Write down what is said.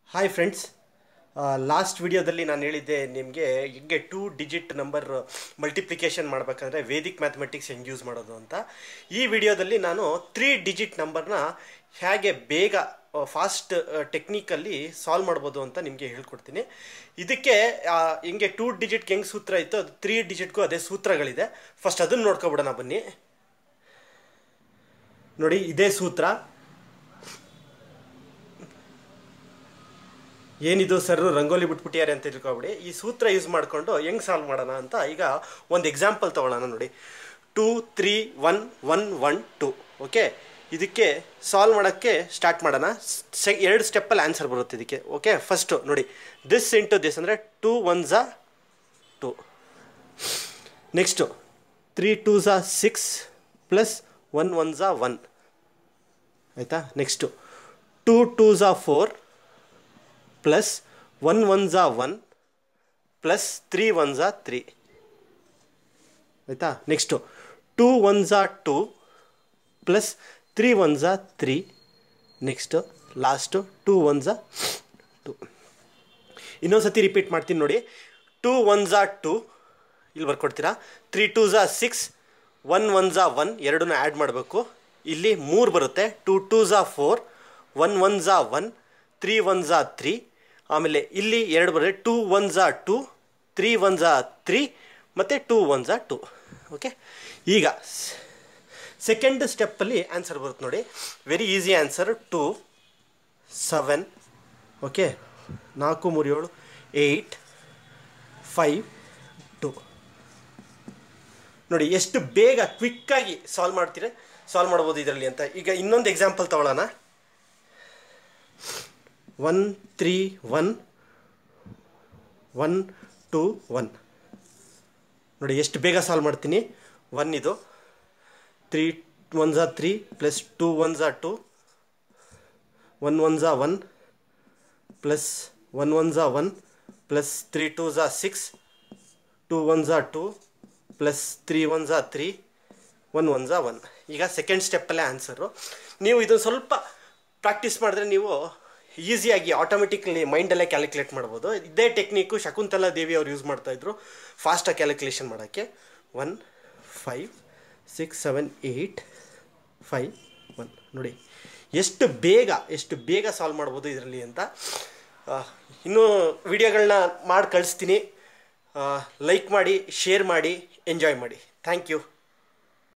hi friends last ವಿಡಿಯೋದಲ್ಲಿ ನಾನು ಹೇಳಿದ್ದೆ ನಿಮಗೆ ಹೆಂಗೆ ಟೂ ಡಿಜಿಟ್ ನಂಬರ್ ಮಲ್ಟಿಪ್ಲಿಕೇಶನ್ ಮಾಡಬೇಕಂದ್ರೆ ವೇದಿಕ್ ಮ್ಯಾಥಮೆಟಿಕ್ಸ್ ಹೆಂಗೆ ಯೂಸ್ ಮಾಡೋದು ಅಂತ ಈ ವಿಡಿಯೋದಲ್ಲಿ ನಾನು ತ್ರೀ ಡಿಜಿಟ್ ನಂಬರ್ನ ಹೇಗೆ ಬೇಗ ಫಾಸ್ಟ್ ಟೆಕ್ನಿಕಲ್ಲಿ ಸಾಲ್ವ್ ಮಾಡ್ಬೋದು ಅಂತ ನಿಮಗೆ ಹೇಳ್ಕೊಡ್ತೀನಿ ಇದಕ್ಕೆ ಆ, ಹೆಂಗೆ ಟೂ ಡಿಜಿಟ್ಗೆ ಹೆಂಗೆ ಸೂತ್ರ ಇತ್ತು ಅದು ತ್ರೀ ಡಿಜಿಟ್ಗೂ ಅದೇ ಸೂತ್ರಗಳಿದೆ ಫಸ್ಟ್ ಅದನ್ನು ನೋಡ್ಕೊಬಿಡೋಣ ಬನ್ನಿ ನೋಡಿ ಇದೇ ಸೂತ್ರ ಏನಿದು ಸರ್ ರಂಗೋಲಿ ಬಿಟ್ಬಿಟ್ಟಿದ್ದಾರೆ ಅಂತ ತಿಳ್ಕೊಬಿಡಿ ಈ ಸೂತ್ರ ಯೂಸ್ ಮಾಡಿಕೊಂಡು ಹೆಂಗೆ ಸಾಲ್ವ್ ಮಾಡೋಣ ಅಂತ ಈಗ ಒಂದು ಎಕ್ಸಾಂಪಲ್ ತೊಗೊಳ್ಳೋಣ ನೋಡಿ two three one one one two okay ಇದಕ್ಕೆ ಸಾಲ್ವ್ ಮಾಡೋಕ್ಕೆ ಸ್ಟಾರ್ಟ್ ಮಾಡೋಣ ಸೆ ಎರಡು ಸ್ಟೆಪ್ಪಲ್ಲಿ ಆನ್ಸರ್ ಬರುತ್ತೆ ಇದಕ್ಕೆ ಓಕೆ ಫಸ್ಟು ನೋಡಿ ದಿಸ್ ಇಂಟು ದಿಸ್ ಅಂದರೆ ಟೂ ಒನ್ ಝಾ ಟು ನೆಕ್ಸ್ಟು ತ್ರೀ ಟೂ ಝಾ ಸಿಕ್ಸ್ ಪ್ಲಸ್ ಒನ್ ಒನ್ ಝಾ ಒನ್ ಆಯಿತಾ ನೆಕ್ಸ್ಟು ಟೂ ಟೂ ಝಾ ಫೋರ್ ಪ್ಲಸ್ ಒನ್ ಒನ್ ಝಾ ಒನ್ ಪ್ಲಸ್ ತ್ರೀ ಒನ್ ಝಾ ತ್ರೀ ಆಯಿತಾ ನೆಕ್ಸ್ಟು ಟೂ ಒನ್ ಝಾ ಟೂ ಪ್ಲಸ್ ತ್ರೀ ಒನ್ ಝಾ three next last two one ಝಾ ಟು ಇನ್ನೊಂದು ಸತಿ ರಿಪೀಟ್ ಮಾಡ್ತೀನಿ ನೋಡಿ ಟೂ ಒನ್ ಝಾ ಟೂ ಇಲ್ಲಿ ಬರ್ಕೊಡ್ತೀರಾ ತ್ರೀ ಟೂ ಝಾ ಸಿಕ್ಸ್ ಒನ್ ಒನ್ ಝಾ ಒನ್ ಎರಡನ್ನೂ ಆ್ಯಡ್ ಮಾಡಬೇಕು ಇಲ್ಲಿ ಮೂರು ಬರುತ್ತೆ ಟೂ ಟೂ ಝಾ ಫೋರ್ ಒನ್ ಒನ್ ಝಾ ಒನ್ ತ್ರೀ ಒನ್ ಝಾ ತ್ರೀ ಆಮೇಲೆ ಇಲ್ಲಿ ಎರಡು ಬರುತ್ತೆ ಟೂ ಒನ್ ಝಾ ಟೂ ತ್ರೀ ಒನ್ ಝಾ ತ್ರೀ ಮತ್ತು ಟೂ ಒನ್ ಝಾ ಟೂ ಓಕೆ ಈಗ ಸೆಕೆಂಡ್ ಸ್ಟೆಪ್ಪಲ್ಲಿ ಆನ್ಸರ್ ಬರುತ್ತೆ ನೋಡಿ very easy answer two seven okay ನಾಲ್ಕು ಮೂರು ಏಳು ಏಯ್ಟ್ ಫೈವ್ ಟು ನೋಡಿ ಎಷ್ಟು ಬೇಗ ಕ್ವಿಕ್ಕಾಗಿ ಸಾಲ್ವ್ ಮಾಡ್ತೀರ ಸಾಲ್ವ್ ಮಾಡ್ಬೋದು ಇದರಲ್ಲಿ ಅಂತ ಈಗ ಇನ್ನೊಂದು ಎಕ್ಸಾಂಪಲ್ ತಗೊಳ್ಳೋಣ one three one one two one ನೋಡಿ ಎಷ್ಟು ಬೇಗ ಸಾಲ್ವ್ ಮಾಡ್ತೀನಿ ಒನ್ ಇದು ತ್ರೀ ಒನ್ ಝಾ ತ್ರೀ ಪ್ಲಸ್ ಟೂ ಒನ್ ಝಾ ಟು ಒನ್ ಒನ್ ಝಾ ಒನ್ ಪ್ಲಸ್ ಒನ್ ಒನ್ ಝಾ ಒನ್ ಪ್ಲಸ್ ತ್ರೀ ಟೂ ಝಾ ಸಿಕ್ಸ್ ಟೂ ಒನ್ ಝಾ ಟು ಪ್ಲಸ್ ತ್ರೀ ಒನ್ ಝಾ ತ್ರೀ ಒನ್ ಒನ್ ಝಾ ಒನ್ ಈಗ ಸೆಕೆಂಡ್ ಸ್ಟೆಪ್ಪಲ್ಲೇ ಆನ್ಸರು ನೀವು ಇದನ್ನು ಸ್ವಲ್ಪ ಪ್ರಾಕ್ಟೀಸ್ ಮಾಡಿದ್ರೆ ನೀವು ಈಸಿಯಾಗಿ ಆಟೋಮೆಟಿಕ್ಲಿ ಮೈಂಡಲ್ಲೇ ಕ್ಯಾಲ್ಕುಲೇಟ್ ಮಾಡ್ಬೋದು ಇದೇ ಟೆಕ್ನಿಕ್ಕು ಶಕುಂತಲಾ ದೇವಿ ಅವ್ರು ಯೂಸ್ ಮಾಡ್ತಾಯಿದ್ರು ಫಾಸ್ಟಾಗಿ ಕ್ಯಾಲ್ಕುಲೇಷನ್ ಮಾಡೋಕ್ಕೆ one five six seven eight five one ನೋಡಿ ಎಷ್ಟು ಬೇಗ ಎಷ್ಟು ಬೇಗ ಸಾಲ್ವ್ ಮಾಡ್ಬೋದು ಇದರಲ್ಲಿ ಅಂತ ಆ, ಇನ್ನೂ ವಿಡಿಯೋಗಳನ್ನ ಮಾಡಿ ಕಳಿಸ್ತೀನಿ ಲೈಕ್ ಮಾಡಿ ಶೇರ್ ಮಾಡಿ ಎಂಜಾಯ್ ಮಾಡಿ ಥ್ಯಾಂಕ್ ಯು